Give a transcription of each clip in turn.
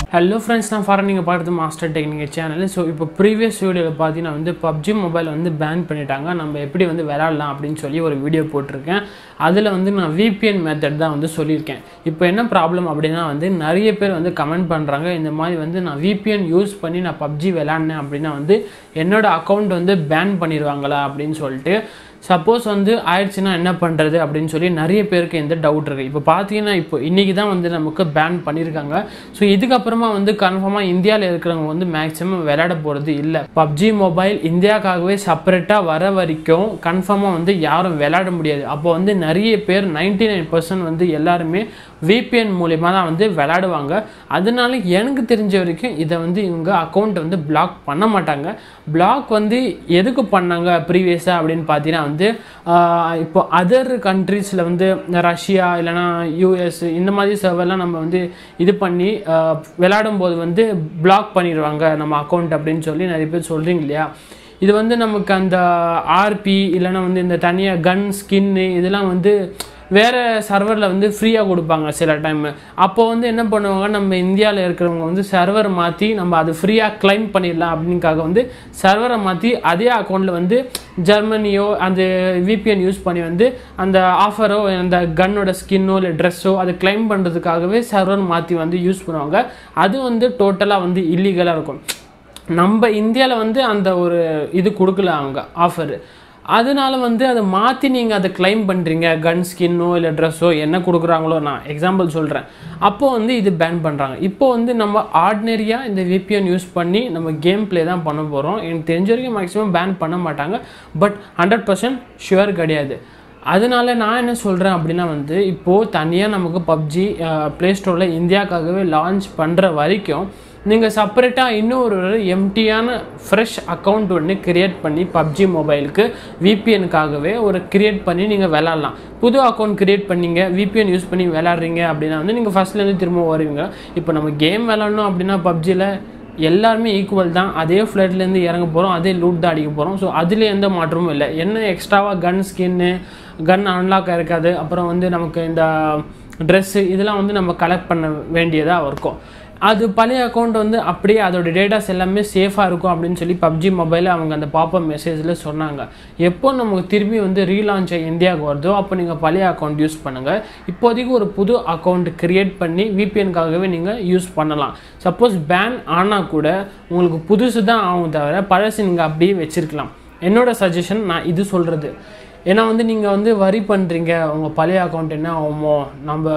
hello friends நான் ஃபாரன் நீங்கள் பார்க்குறது மாஸ்டர் டெக்னிக்கல் சேனல் ஸோ இப்போ ப்ரீவியஸ் வீடியோவில் பார்த்தீங்கன்னா வந்து பப்ஜி மொபைல் வந்து பேன் பண்ணிட்டாங்க நம்ம எப்படி வந்து விளாட்லாம் அப்படின்னு சொல்லி ஒரு வீடியோ போட்டிருக்கேன் அதில் வந்து நான் விபிஎன் மெத்தட் தான் வந்து சொல்லியிருக்கேன் இப்போ என்ன ப்ராப்ளம் அப்படின்னா வந்து நிறைய பேர் வந்து கமெண்ட் பண்ணுறாங்க இந்த மாதிரி வந்து நான் விபிஎன் யூஸ் பண்ணி நான் பப்ஜி விளாட்னேன் அப்படின்னா வந்து என்னோடய அக்கௌண்ட் வந்து பேன் பண்ணிடுவாங்களா அப்படின்னு சொல்லிட்டு சப்போஸ் வந்து ஆயிடுச்சுன்னா என்ன பண்ணுறது அப்படின்னு சொல்லி நிறைய பேருக்கு இந்த டவுட் இருக்குது இப்போ பார்த்தீங்கன்னா இப்போ இன்றைக்கி தான் வந்து நமக்கு பேன் பண்ணியிருக்காங்க ஸோ இதுக்கப்புறமா வந்து கன்ஃபார்மாக இந்தியாவில் இருக்கிறவங்க வந்து மேக்ஸிமம் விளையாட போகிறது இல்லை பப்ஜி மொபைல் இந்தியாவுக்காகவே செப்பரேட்டாக வர வரைக்கும் கன்ஃபார்மாக வந்து யாரும் விளையாட முடியாது அப்போ வந்து நிறைய பேர் நைன்டி நைன் பர்சன்ட் வந்து எல்லாருமே விபிஎன் மூலிமா தான் வந்து விளையாடுவாங்க அதனால எனக்கு தெரிஞ்ச வரைக்கும் இதை வந்து இவங்க அக்கௌண்ட் வந்து பிளாக் பண்ண மாட்டாங்க பிளாக் வந்து எதுக்கு பண்ணாங்க ப்ரீவியஸாக அப்படின்னு பார்த்தீங்கன்னா வந்து இப்போ அதர் கண்ட்ரீஸில் வந்து ரஷ்யா இல்லைனா யூஎஸ் இந்த மாதிரி சர்வர்லாம் நம்ம வந்து இது பண்ணி விளையாடும் போது வந்து பிளாக் பண்ணிடுவாங்க நம்ம அக்கௌண்ட் அப்படின்னு சொல்லி நிறைய பேர் சொல்கிறீங்க இல்லையா இது வந்து நமக்கு அந்த ஆர்பி இல்லைனா வந்து இந்த தனியாக கன் ஸ்கின்னு இதெல்லாம் வந்து வேறு சர்வரில் வந்து ஃப்ரீயாக கொடுப்பாங்க சில டைம் அப்போ வந்து என்ன பண்ணுவாங்க நம்ம இந்தியாவில் இருக்கிறவங்க வந்து சர்வர் மாற்றி நம்ம அது ஃப்ரீயாக கிளைம் பண்ணிடலாம் அப்படின்னுக்காக வந்து சர்வரை மாற்றி அதே அக்கௌண்ட்டில் வந்து ஜெர்மனியோ அந்த விபிஎன் யூஸ் பண்ணி வந்து அந்த ஆஃபரோ அந்த கன்னோட ஸ்கின்னோ இல்லை ட்ரெஸ்ஸோ அதை கிளைம் பண்ணுறதுக்காகவே சர்வர் மாற்றி வந்து யூஸ் பண்ணுவாங்க அது வந்து டோட்டலாக வந்து இல்லீகலாக இருக்கும் நம்ம இந்தியாவில் வந்து அந்த ஒரு இது கொடுக்கல அவங்க ஆஃபரு அதனால வந்து அதை மாற்றி நீங்கள் அதை கிளைம் பண்ணுறீங்க கன் ஸ்கின்னோ இல்லை ட்ரெஸ்ஸோ என்ன கொடுக்குறாங்களோ நான் எக்ஸாம்பிள் சொல்கிறேன் அப்போது வந்து இது பேன் பண்ணுறாங்க இப்போ வந்து நம்ம ஆர்டினரியாக இந்த விபிஎன் யூஸ் பண்ணி நம்ம கேம் ப்ளே தான் பண்ண போகிறோம் எனக்கு தெரிஞ்ச வரைக்கும் மேக்ஸிமம் பேன் பண்ண மாட்டாங்க பட் ஹண்ட்ரட் பர்சன்ட் ஷுவர் கிடையாது அதனால நான் என்ன சொல்கிறேன் அப்படின்னா வந்து இப்போது தனியாக நமக்கு பப்ஜி ப்ளே ஸ்டோரில் இந்தியாவுக்காகவே லான்ச் பண்ணுற வரைக்கும் நீங்கள் செப்பரேட்டாக இன்னொரு எம்டியான ஃப்ரெஷ் அக்கௌண்ட் ஒன்று க்ரியேட் பண்ணி பப்ஜி மொபைலுக்கு விபிஎனுக்காகவே ஒரு க்ரியேட் பண்ணி நீங்கள் விளாட்லாம் புது அக்கௌண்ட் க்ரியேட் பண்ணிங்க விபிஎன் யூஸ் பண்ணி விளாட்றீங்க அப்படின்னா வந்து நீங்கள் ஃபஸ்ட்லேருந்து திரும்ப வருவீங்க இப்போ நம்ம கேம் விளாட்ணும் அப்படின்னா பப்ஜியில் எல்லாருமே ஈக்குவல் தான் அதே ஃப்ளைட்லேருந்து இறங்க போகிறோம் அதே லூட் தான் அடிக்க போகிறோம் ஸோ அதில் எந்த மாற்றமும் இல்லை என்ன எக்ஸ்ட்ராவாக கன் ஸ்கின்னு கன் அன்லாக் இருக்காது அப்புறம் வந்து நமக்கு இந்த ட்ரெஸ்ஸு இதெல்லாம் வந்து நம்ம கலெக்ட் பண்ண வேண்டியதாக இருக்கும் அது பழைய அக்கௌண்ட் வந்து அப்படியே அதோட டேட்டாஸ் எல்லாமே சேஃபாக இருக்கும் அப்படின்னு சொல்லி பப்ஜி மொபைலில் அவங்க அந்த பாப்பப் மெசேஜில் சொன்னாங்க எப்போ நமக்கு திரும்பி வந்து ரீலான்ச் இந்தியாவுக்கு வருதோ அப்போ நீங்கள் பழைய அக்கௌண்ட் யூஸ் பண்ணுங்கள் இப்போதைக்கு ஒரு புது அக்கௌண்ட் க்ரியேட் பண்ணி விபிஎனுக்காகவே நீங்கள் யூஸ் பண்ணலாம் சப்போஸ் பேன் ஆனால் கூட உங்களுக்கு புதுசு தான் ஆகும் தவிர பழசு நீங்கள் அப்படியே வச்சுருக்கலாம் என்னோட சஜஷன் நான் இது சொல்கிறது ஏன்னா வந்து நீங்கள் வந்து வரி பண்ணுறீங்க உங்கள் பழைய அக்கௌண்ட் என்ன ஆகுமோ நம்ம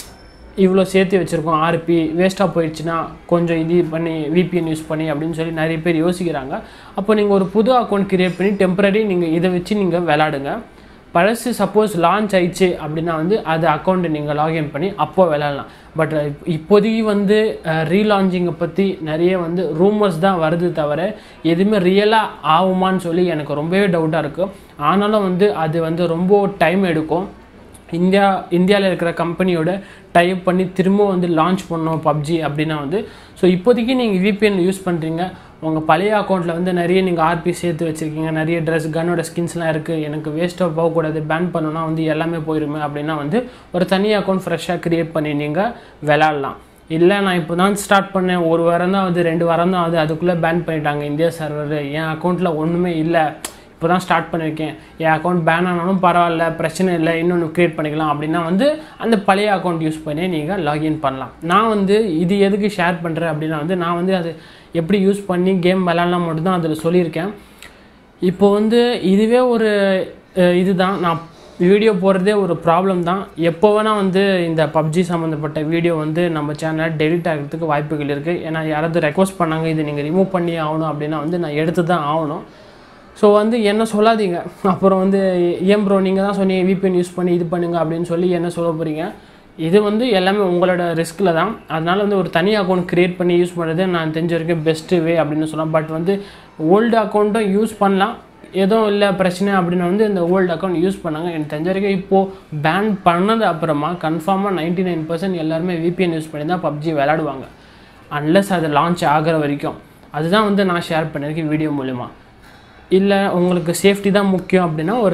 இவ்வளோ சேர்த்து வச்சுருக்கோம் ஆர்பி வேஸ்ட்டாக போயிடுச்சுன்னா கொஞ்சம் இது பண்ணி விபிஎன் யூஸ் பண்ணி அப்படின்னு சொல்லி நிறைய பேர் யோசிக்கிறாங்க அப்போ நீங்கள் ஒரு புது அக்கௌண்ட் க்ரியேட் பண்ணி டெம்பரரி நீங்கள் இதை வச்சு நீங்கள் விளாடுங்க பழசு சப்போஸ் லான்ச் ஆயிடுச்சு அப்படின்னா வந்து அது அக்கௌண்ட்டை நீங்கள் லாகின் பண்ணி அப்போ விளாட்லாம் பட் இப்போதைக்கு வந்து ரீலான்ச்சிங்கை பற்றி நிறைய வந்து ரூமர்ஸ் தான் வருது தவிர எதுவுமே ரியலாக ஆகுமான்னு சொல்லி எனக்கு ரொம்பவே டவுட்டாக இருக்குது ஆனாலும் வந்து அது வந்து ரொம்ப டைம் எடுக்கும் இந்தியா இந்தியாவில் இருக்கிற கம்பெனியோட டைப் பண்ணி திரும்ப வந்து லான்ச் பண்ணோம் பப்ஜி அப்படின்னா வந்து ஸோ இப்போதைக்கு நீங்கள் விபிஎன் யூஸ் பண்ணுறீங்க உங்கள் பழைய அக்கௌண்ட்டில் வந்து நிறைய நீங்கள் ஆர்பி சேர்த்து வச்சுருக்கீங்க நிறைய ட்ரெஸ் கன்னோட ஸ்கின்ஸ்லாம் இருக்குது எனக்கு வேஸ்ட்டாக போகக்கூடாது பேன் பண்ணணும்னா வந்து எல்லாமே போயிருமே அப்படின்னா வந்து ஒரு தனி அக்கௌண்ட் ஃப்ரெஷ்ஷாக க்ரியேட் பண்ணி நீங்கள் விளாட்லாம் இல்லை நான் இப்போ தான் ஸ்டார்ட் பண்ணேன் ஒரு வாரம் தான் ஆகுது ரெண்டு வாரம் தான் ஆகுது அதுக்குள்ளே பேன் பண்ணிட்டாங்க இந்தியா சர்வர் என் அக்கௌண்ட்டில் ஒன்றுமே இல்லை இப்போ தான் ஸ்டார்ட் பண்ணியிருக்கேன் என் அக்கௌண்ட் பேன் ஆனாலும் பரவாயில்ல பிரச்சனை இல்லை இன்னொன்று க்ரியேட் பண்ணிக்கலாம் அப்படின்னா வந்து அந்த பழைய அக்கௌண்ட் யூஸ் பண்ணி நீங்கள் லாகின் பண்ணலாம் நான் வந்து இது எதுக்கு ஷேர் பண்ணுறேன் அப்படின்னா வந்து நான் வந்து அது எப்படி யூஸ் பண்ணி கேம் விளாட்லாம் மட்டும்தான் அதில் சொல்லியிருக்கேன் இப்போ வந்து இதுவே ஒரு இதுதான் நான் வீடியோ போடுறதே ஒரு ப்ராப்ளம் தான் எப்போ வேணால் வந்து இந்த பப்ஜி சம்மந்தப்பட்ட வீடியோ வந்து நம்ம சேனலில் டெலிட் ஆகிறதுக்கு வாய்ப்புகள் இருக்குது ஏன்னா யாராவது ரெக்வஸ்ட் பண்ணாங்க இது நீங்கள் ரிமூவ் பண்ணி ஆகணும் அப்படின்னா வந்து நான் எடுத்து தான் ஆகணும் ஸோ வந்து என்ன சொல்லாதீங்க அப்புறம் வந்து ஏன் ப்ரோ நீங்கள் தான் சொன்னீங்க விபிஎன் யூஸ் பண்ணி இது பண்ணுங்க அப்படின்னு சொல்லி என்ன சொல்ல போகிறீங்க இது வந்து எல்லாமே உங்களோட ரிஸ்கில் தான் அதனால் வந்து ஒரு தனி அக்கௌண்ட் க்ரியேட் பண்ணி யூஸ் பண்ணுறது நான் தெரிஞ்ச வரைக்கும் பெஸ்ட்டு வே அப்படின்னு சொல்லலாம் பட் வந்து ஓல்டு அக்கௌண்ட்டும் யூஸ் பண்ணலாம் எதுவும் இல்லை பிரச்சனை அப்படின்னு வந்து இந்த ஓல்டு அக்கௌண்ட் யூஸ் பண்ணாங்க எனக்கு தெரிஞ்ச வரைக்கும் இப்போது பேன் பண்ணது அப்புறமா கன்ஃபார்மாக நைன்டி நைன் பர்சன்ட் எல்லாருமே விபிஎன் யூஸ் பண்ணி தான் பப்ஜி விளாடுவாங்க அன்லஸ் அது லான்ச் ஆகிற வரைக்கும் அதுதான் வந்து நான் ஷேர் பண்ணியிருக்கேன் வீடியோ மூலிமா இல்லை உங்களுக்கு சேஃப்டி தான் முக்கியம் அப்படின்னா ஒரு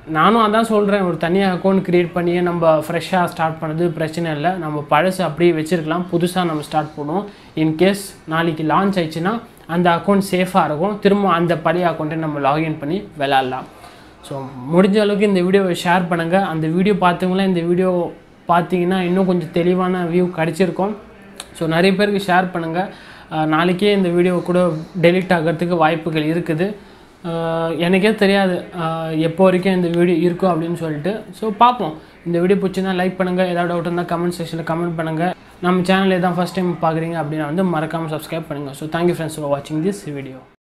நானும் அதான் சொல்கிறேன் ஒரு தனியாக அக்கௌண்ட் க்ரியேட் பண்ணியே நம்ம ஃப்ரெஷ்ஷாக ஸ்டார்ட் பண்ணது பிரச்சனை இல்லை நம்ம பழசு அப்படியே வச்சுருக்கலாம் புதுசாக நம்ம ஸ்டார்ட் பண்ணுவோம் இன்கேஸ் நாளைக்கு லான்ச் ஆயிடுச்சுன்னா அந்த அக்கௌண்ட் சேஃபாக இருக்கும் திரும்ப அந்த பழைய அக்கௌண்ட்டை நம்ம லாகின் பண்ணி விளாட்லாம் ஸோ முடிஞ்ச அளவுக்கு இந்த வீடியோவை ஷேர் பண்ணுங்கள் அந்த வீடியோ பார்த்தவங்களாம் இந்த வீடியோ பார்த்தீங்கன்னா இன்னும் கொஞ்சம் தெளிவான வியூ கிடச்சிருக்கும் ஸோ நிறைய பேருக்கு ஷேர் பண்ணுங்கள் நாளைக்கே இந்த வீடியோ கூட டெலிட் ஆகிறதுக்கு வாய்ப்புகள் இருக்குது அஹ் எனக்கே தெரியாது அஹ் எப்போ வரைக்கும் இந்த வீடியோ இருக்கும் அப்படின்னு சொல்லிட்டு ஸோ பார்ப்போம் இந்த வீடியோ பிடிச்சிருந்தா லைக் பண்ணுங்கள் ஏதாவது டவுட் இருந்தால் கமெண்ட் செக்ஷனில் கமெண்ட் பண்ணுங்கள் நம்ம சேனல் எதாவது ஃபஸ்ட் டைம் பார்க்குறீங்க அப்படின்னா வந்து மறக்காமல் சப்ஸ்கிரைப் பண்ணுங்கள் ஸோ தேங்க்யூ ஃப்ரெண்ட்ஸ் ஃபார் வாட்சிங் திஸ் வீடியோ